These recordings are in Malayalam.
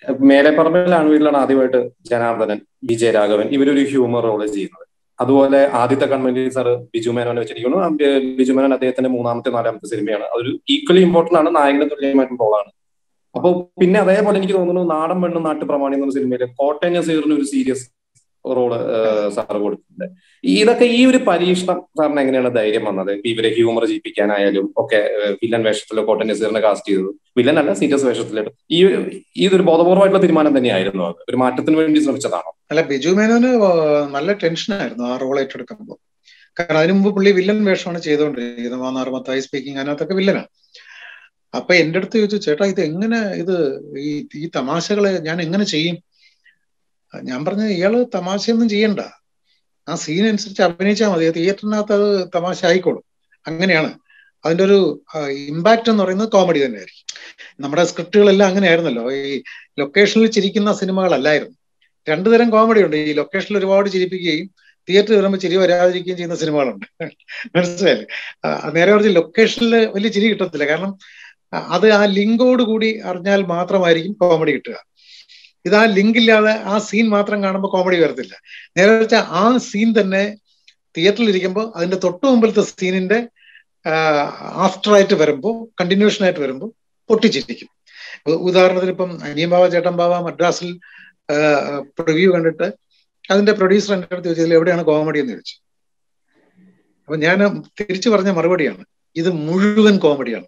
മേലെപ്പറമ്പിലാണ് വീട്ടിലാണ് ആദ്യമായിട്ട് ജനാർദ്ദനൻ വിജയരാഘവൻ ഇവരൊരു ഹ്യൂമർ റോള് ചെയ്യുന്നത് അതുപോലെ ആദ്യത്തെ കൺവെന്റ് സാർ ബിജു മേനോനെ വെച്ചിരിക്കുന്നു ആ, ബി- ബിജു മേനോൻ അദ്ദേഹത്തിന്റെ മൂന്നാമത്തെ നാലാമത്തെ സിനിമയാണ് അതൊരു ഈക്വലി ഇമ്പോർട്ടന്റ് ആണ് നായകന്റെ തുല്യമായിട്ടുള്ള റോളാണ് അപ്പൊ പിന്നെ അതേപോലെ എനിക്ക് തോന്നുന്നു നാടൻ പെണ്ണും നാട്ടുപ്രമാണി എന്ന സിനിമയില് കോട്ടയം നസീറിന് ഒരു സീരിയസ് റോള് സാറ് കൊടുത്തിട്ടുണ്ട് ഇതൊക്കെ ഈ ഒരു പരീക്ഷണം സാറിന് എങ്ങനെയാണ് ധൈര്യം വന്നത് ഇപ്പൊ ഇവരെ ഹ്യൂമർ ചെയ്യിപ്പിക്കാനായാലും ഒക്കെ വില്ലൻ വേഷത്തിലോ കോട്ടയം നസീറിനെ കാസ്റ്റ് ചെയ്തത് വില്ലൻ അല്ല സീരിയസ് വേഷത്തിലിട്ട് ഈ ഒരു ഇതൊരു ബോധപൂർവമായിട്ടുള്ള തീരുമാനം തന്നെയായിരുന്നു അത് ഒരു മാറ്റത്തിന് വേണ്ടി ശ്രമിച്ചതാണോ അല്ല ബിജു മേനോന് നല്ല ടെൻഷനായിരുന്നു ആ റോൾ ഏറ്റെടുക്കുമ്പോൾ കാരണം അതിനു മുമ്പ് പുള്ളി വില്ലൻ വേഷമാണ് ചെയ്തുകൊണ്ടിരിക്കുന്നത് മാന്നാർ മത്തായി സ്പീക്കിംഗ് അതിനകത്തൊക്കെ വില്ലനാണ് അപ്പൊ എന്റെ അടുത്ത് ചോദിച്ചു ചേട്ടാ ഇത് എങ്ങനെ ഇത് ഈ ഈ തമാശകളെ ഞാൻ എങ്ങനെ ചെയ്യും ഞാൻ പറഞ്ഞു ഇയാള് തമാശയൊന്നും ചെയ്യണ്ട ആ സീൻ അനുസരിച്ച് അഭിനയിച്ചാൽ മതി തിയേറ്ററിനകത്ത് അത് തമാശ ആയിക്കോളും അങ്ങനെയാണ് അതിന്റെ ഒരു ഇമ്പാക്ട് എന്ന് പറയുന്നത് കോമഡി തന്നെയായിരിക്കും നമ്മുടെ സ്ക്രിപ്റ്റുകളെല്ലാം അങ്ങനെയായിരുന്നല്ലോ ഈ ലൊക്കേഷനിൽ ചിരിക്കുന്ന സിനിമകളല്ലായിരുന്നു രണ്ടു തരം കോമഡി ഉണ്ട് ഈ ലൊക്കേഷനിൽ ഒരുപാട് ചിരിപ്പിക്കുകയും തിയേറ്ററിൽ വരുമ്പോൾ ചിരി വരാതിരിക്കുകയും ചെയ്യുന്ന സിനിമകളുണ്ട് മനസ്സിലായില്ലേ ആ, നേരെ കുറച്ച് ലൊക്കേഷനിൽ വലിയ ചിരി കിട്ടത്തില്ല കാരണം ആ, അത് ആ ലിങ്കോട് കൂടി അറിഞ്ഞാൽ മാത്രമായിരിക്കും കോമഡി കിട്ടുക ഇത് ആ ലിങ്ക് ഇല്ലാതെ ആ സീൻ മാത്രം കാണുമ്പോൾ കോമഡി വരത്തില്ല നേരെ വെച്ചാൽ ആ സീൻ തന്നെ തിയേറ്ററിൽ ഇരിക്കുമ്പോൾ അതിന്റെ തൊട്ടു മുമ്പിലത്തെ സീനിന്റെ ആഫ്റ്റർ ആയിട്ട് വരുമ്പോൾ കണ്ടിന്യൂഷൻ ആയിട്ട് വരുമ്പോൾ പൊട്ടിച്ചിരിക്കും ഉ- ഉദാഹരണത്തിന് ഇപ്പം അനിയൻ ബാവ ചേട്ടൻ ബാവ മദ്രാസിൽ പ്രിവ്യൂ കണ്ടിട്ട് അതിന്റെ പ്രൊഡ്യൂസർ എൻ്റെ അടുത്ത് ചോദിച്ചതിൽ എവിടെയാണ് കോമഡി എന്ന് ചോദിച്ചു അപ്പൊ ഞാൻ തിരിച്ചു പറഞ്ഞ മറുപടിയാണ് ഇത് മുഴുവൻ കോമഡിയാണ്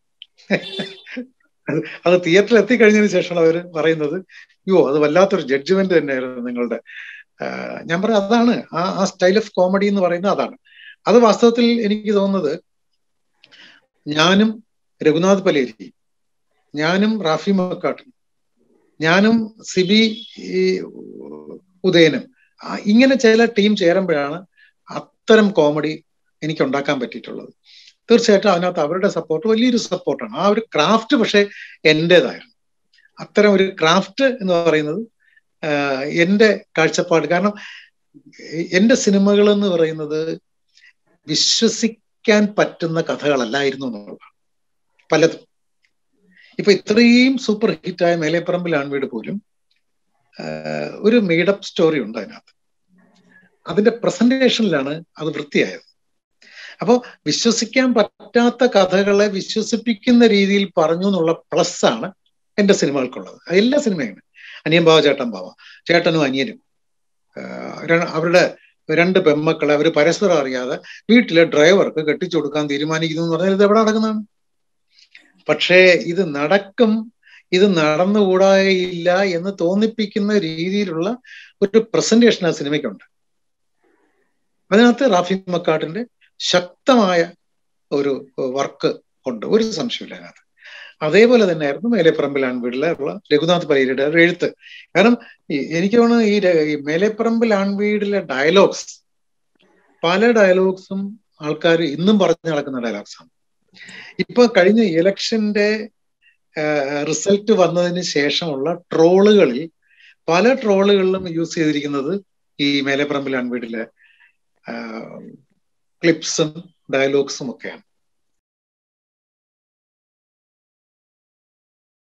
അത് അത് തിയേറ്ററിൽ എത്തിക്കഴിഞ്ഞതിന് ശേഷമാണ് അവർ പറയുന്നത് യോ അത് വല്ലാത്തൊരു ജഡ്ജ്മെന്റ് തന്നെയായിരുന്നു നിങ്ങളുടെ ആഹ് ഞാൻ പറയാം അതാണ് ആ ആ സ്റ്റൈൽ ഓഫ് കോമഡി എന്ന് പറയുന്നത് അതാണ് അത് വാസ്തവത്തിൽ എനിക്ക് തോന്നുന്നത് ഞാനും രഘുനാഥ് പലേരി ഞാനും റാഫി മക്കാട്ടും ഞാനും സിബി ഈ ഉദയനും ആ, ഇങ്ങനെ ചില ടീം ചേരുമ്പോഴാണ് അത്തരം കോമഡി എനിക്ക് ഉണ്ടാക്കാൻ പറ്റിയിട്ടുള്ളത് തീർച്ചയായിട്ടും അതിനകത്ത് അവരുടെ സപ്പോർട്ട് വലിയൊരു സപ്പോർട്ടാണ് ആ ഒരു ക്രാഫ്റ്റ് പക്ഷെ എന്റേതായിരുന്നു അത്തരം ഒരു ക്രാഫ്റ്റ് എന്ന് പറയുന്നത് ആഹ് എന്റെ കാഴ്ചപ്പാട് കാരണം എന്റെ സിനിമകൾ എന്ന് പറയുന്നത് വിശ്വസിക്കാൻ പറ്റുന്ന കഥകളല്ലായിരുന്നു എന്നുള്ളതാണ് പലതും ഇപ്പൊ ഇത്രയും സൂപ്പർ ഹിറ്റായ മേലേപ്പറമ്പിൽ ആൺവീട് പോലും ആഹ് ഒരു മെയ്ഡപ്പ് സ്റ്റോറി ഉണ്ട് അതിനകത്ത് അതിന്റെ പ്രസന്റേഷനിലാണ് അത് വൃത്തിയായത് അപ്പോൾ വിശ്വസിക്കാൻ പറ്റാത്ത കഥകളെ വിശ്വസിപ്പിക്കുന്ന രീതിയിൽ പറഞ്ഞു എന്നുള്ള പ്ലസ് ആണ് എന്റെ സിനിമകൾക്കുള്ളത് അത് എല്ലാ സിനിമയാണ് അനിയൻ ബാവ ചേട്ടൻ ബാവ ചേട്ടനും അനിയനും ആഹ് ര- അവരുടെ രണ്ട് പെമ്മക്കളെ അവർ പരസ്പരം അറിയാതെ വീട്ടിലെ ഡ്രൈവർക്ക് കെട്ടിച്ചു കൊടുക്കാൻ തീരുമാനിക്കുന്നു എന്ന് പറഞ്ഞാൽ ഇത് എവിടെ നടക്കുന്നതാണ് പക്ഷേ ഇത് നടക്കും ഇത് നടന്നുകൂടായില്ല എന്ന് തോന്നിപ്പിക്കുന്ന രീതിയിലുള്ള ഒരു പ്രസന്റേഷൻ ആ സിനിമയ്ക്കുണ്ട് അതിനകത്ത് റാഫി മക്കാട്ടിന്റെ ശക്തമായ ഒരു വർക്ക് ഉണ്ട് ഒരു സംശയമില്ല അതിനകത്ത് അതേപോലെ തന്നെയായിരുന്നു മേലെപ്പറമ്പിൽ ആൺവീടിലെ ഉള്ള രഘുനാഥ് പരീരയുടെ ഒരു എഴുത്ത് കാരണം ഈ- എനിക്ക് തോന്നുന്നു ഈ ര- ഈ മേലെപ്പറമ്പിൽ ആൺവീടിലെ ഡയലോഗ്സ് പല ഡയലോഗ്സും ആൾക്കാർ ഇന്നും പറഞ്ഞു നടക്കുന്ന ഡയലോഗ്സാണ് ഇപ്പൊ കഴിഞ്ഞ ഇലക്ഷന്റെ റിസൾട്ട് വന്നതിന് ശേഷമുള്ള ട്രോളുകളിൽ പല ട്രോളുകളിലും യൂസ് ചെയ്തിരിക്കുന്നത് ഈ മേലെപ്പറമ്പിൽ ആൺവീടിലെ ക്ലിപ്സും ഡയലോഗ്സും ഒക്കെയാണ്